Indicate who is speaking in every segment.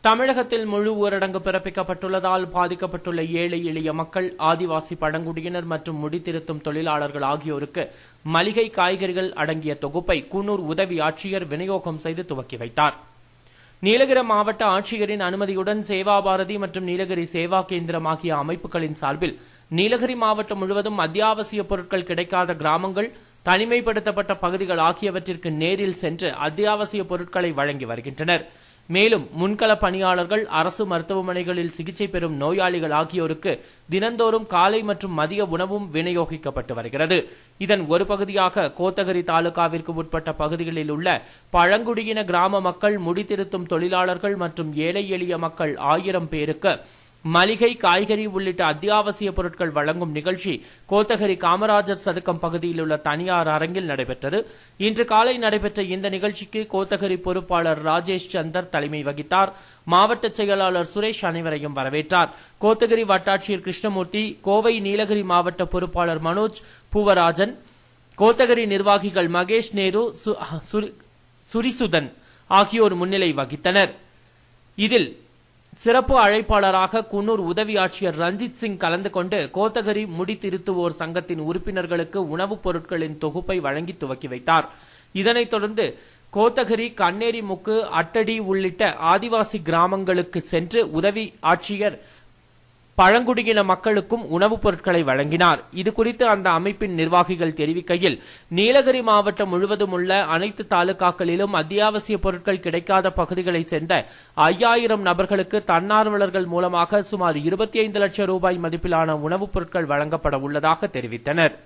Speaker 1: தமிழகத்தில் முழு ஊரடங்கு பிறப்பிக்கப்பட்டுள்ளதால் பாதிக்கப்பட்டுள்ள ஏழை எளிய மக்கள் ஆதிவாசி பழங்குடியினர் மற்றும் முடித்திருத்தும் தொழிலாளர்கள் ஆகியோருக்கு மளிகை காய்கறிகள் அடங்கிய தொகுப்பை குன்னூர் உதவி ஆட்சியர் விநியோகம் செய்து துவக்கி வைத்தார் நீலகிரி மாவட்ட ஆட்சியரின் அனுமதியுடன் சேவா பாரதி மற்றும் நீலகிரி சேவா கேந்திரம் ஆகிய அமைப்புகளின் சார்பில் நீலகிரி மாவட்டம் முழுவதும் அத்தியாவசிய பொருட்கள் கிடைக்காத கிராமங்கள் தனிமைப்படுத்தப்பட்ட பகுதிகள் ஆகியவற்றிற்கு நேரில் சென்று அத்தியாவசிய பொருட்களை வழங்கி வருகின்றனர் மேலும் முன்கள பணியாளர்கள் அரசு மருத்துவமனைகளில் சிகிச்சை பெறும் நோயாளிகள் ஆகியோருக்கு தினந்தோறும் காலை மற்றும் மதிய உணவும் விநியோகிக்கப்பட்டு வருகிறது இதன் ஒரு பகுதியாக கோத்தகிரி தாலுகாவிற்கு உட்பட்ட பகுதிகளில் உள்ள பழங்குடியின கிராம மக்கள் முடித்திருத்தும் தொழிலாளர்கள் மற்றும் ஏழை எளிய மக்கள் ஆயிரம் பேருக்கு மளிகை காய்கறி உள்ளிட்ட அத்தியாவசிய பொருட்கள் வழங்கும் நிகழ்ச்சி கோத்தகிரி காமராஜர் சதுக்கம் பகுதியில் உள்ள தனியார் அரங்கில் நடைபெற்றது இன்று காலை நடைபெற்ற இந்த நிகழ்ச்சிக்கு கோத்தகிரி பொறுப்பாளர் ராஜேஷ் சந்தர் தலைமை வகித்தார் மாவட்ட செயலாளர் சுரேஷ் அனைவரையும் வரவேற்றார் கோத்தகிரி வட்டாட்சியர் கிருஷ்ணமூர்த்தி கோவை நீலகிரி மாவட்ட பொறுப்பாளர் மனோஜ் பூவராஜன் கோத்தகிரி நிர்வாகிகள் மகேஷ் நேரு சு- சுரி- சுரிசுதன் ஆகியோர் முன்னிலை வகித்தனர் இதில் சிறப்பு அழைப்பாளராக குன்னூர் உதவி ஆட்சியர் ரஞ்சித் சிங் கலந்து கொண்டு கோத்தகிரி முடி திருத்துவோர் சங்கத்தின் உறுப்பினர்களுக்கு உணவுப் பொருட்களின் தொகுப்பை வழங்கி துவக்கி வைத்தார் இதனைத் தொடர்ந்து கோத்தகிரி கண்ணேரி முக்கு அட்டடி உள்ளிட்ட ஆதிவாசி கிராமங்களுக்கு சென்று உதவி ஆட்சியர் பழங்குடியின மக்களுக்கும் உணவுப் பொருட்களை வழங்கினார் இது குறித்து அந்த அமைப்பின் நிர்வாகிகள் தெரிவிக்கையில் நீலகிரி மாவட்டம் முழுவதும் உள்ள அனைத்து தாலுகாக்களிலும் அத்தியாவசிய பொருட்கள் கிடைக்காத பகுதிகளை சேர்ந்த ஐயாயிரம் நபர்களுக்கு தன்னார்வலர்கள் மூலமாக சுமார் இருபத்தி ஐந்து லட்சம் ரூபாய் மதிப்பிலான உணவுப் பொருட்கள் வழங்கப்பட உள்ளதாக தெரிவித்தனர்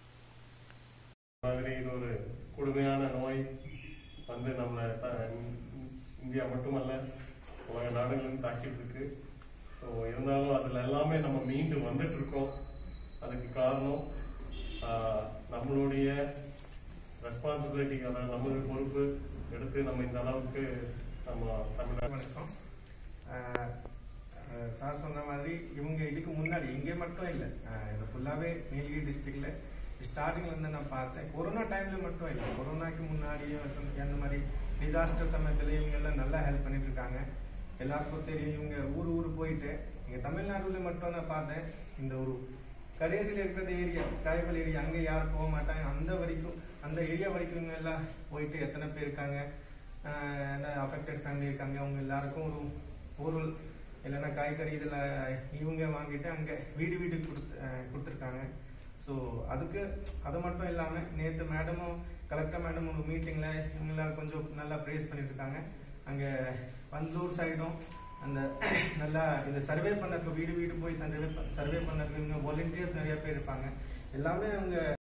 Speaker 2: மாதிரி இது ஒரு கொடுமையான நோய் வந்து நம்மளை த- இந்தியா மட்டுமல்ல உலக நாடுகளும் தாக்கிட்டு இருக்கு ஸோ இருந்தாலும் அதில் எல்லாமே நம்ம மீண்டு வந்துட்டு இருக்கோம் அதுக்கு காரணம் ஆஹ், நம்மளுடைய ரெஸ்பான்சிபிலிட்டி அதாவது நம்மளுடைய பொறுப்பு எடுத்து நம்ம இந்த அளவுக்கு நம்ம தமிழ்நாடு
Speaker 3: வணக்கம் ஆஹ் ஆஹ் சார் சொன்ன மாதிரி இவங்க இதுக்கு முன்னாடி இங்கே மட்டும் இல்லை இது ஃபுல்லாகவே நீலகிரி டிஸ்ட்ரிக்ட்ல ஸ்டார்டிங்ல இருந்து நான் பார்த்தேன் கொரோனா டைம்ல மட்டும் இல்லை கொரோனாக்கு முன்னாடியும் வந்து அந்த மாதிரி டிசாஸ்டர் சமயத்துல இவங்க எல்லாம் நல்லா ஹெல்ப் பண்ணிட்டு இருக்காங்க எல்லாருக்கும் தெரியும் இவங்க ஊர் ஊர் போயிட்டு இங்க தமிழ்நாடுல மட்டும் நான் பார்த்தேன் இந்த ஒரு கடைசியில் இருக்கிற ஏரியா ட்ரைபல் ஏரியா அங்கே யாரும் போக மாட்டாங்க அந்த வரைக்கும் அந்த ஏரியா வரைக்கும் இவங்க எல்லாம் போயிட்டு எத்தனை பேர் இருக்காங்க அஃபெக்டட் ஃபேமிலி இருக்காங்க அவங்க எல்லாருக்கும் ஒரு பொருள் இல்லைன்னா காய்கறி இதில் இவங்க வாங்கிட்டு அங்கே வீடு வீடு கொடுத்து அஹ், கொடுத்துருக்காங்க ஸோ அதுக்கு அது மட்டும் இல்லாமல் நேற்று மேடமும் கலெக்டர் மேடம் ஒரு மீட்டிங்கில் இவங்க எல்லாரும் கொஞ்சம் நல்லா ப்ரேஸ் பண்ணிட்டு இருக்காங்க அங்கே வந்தூர் சைடும் அந்த நல்லா இந்த சர்வே பண்ணதுக்கு வீடு வீடு போய் சர்வே சர்வே பண்ணதுக்கு இவங்க வாலண்டியர்ஸ் நிறைய பேர் இருப்பாங்க எல்லாமே அவங்க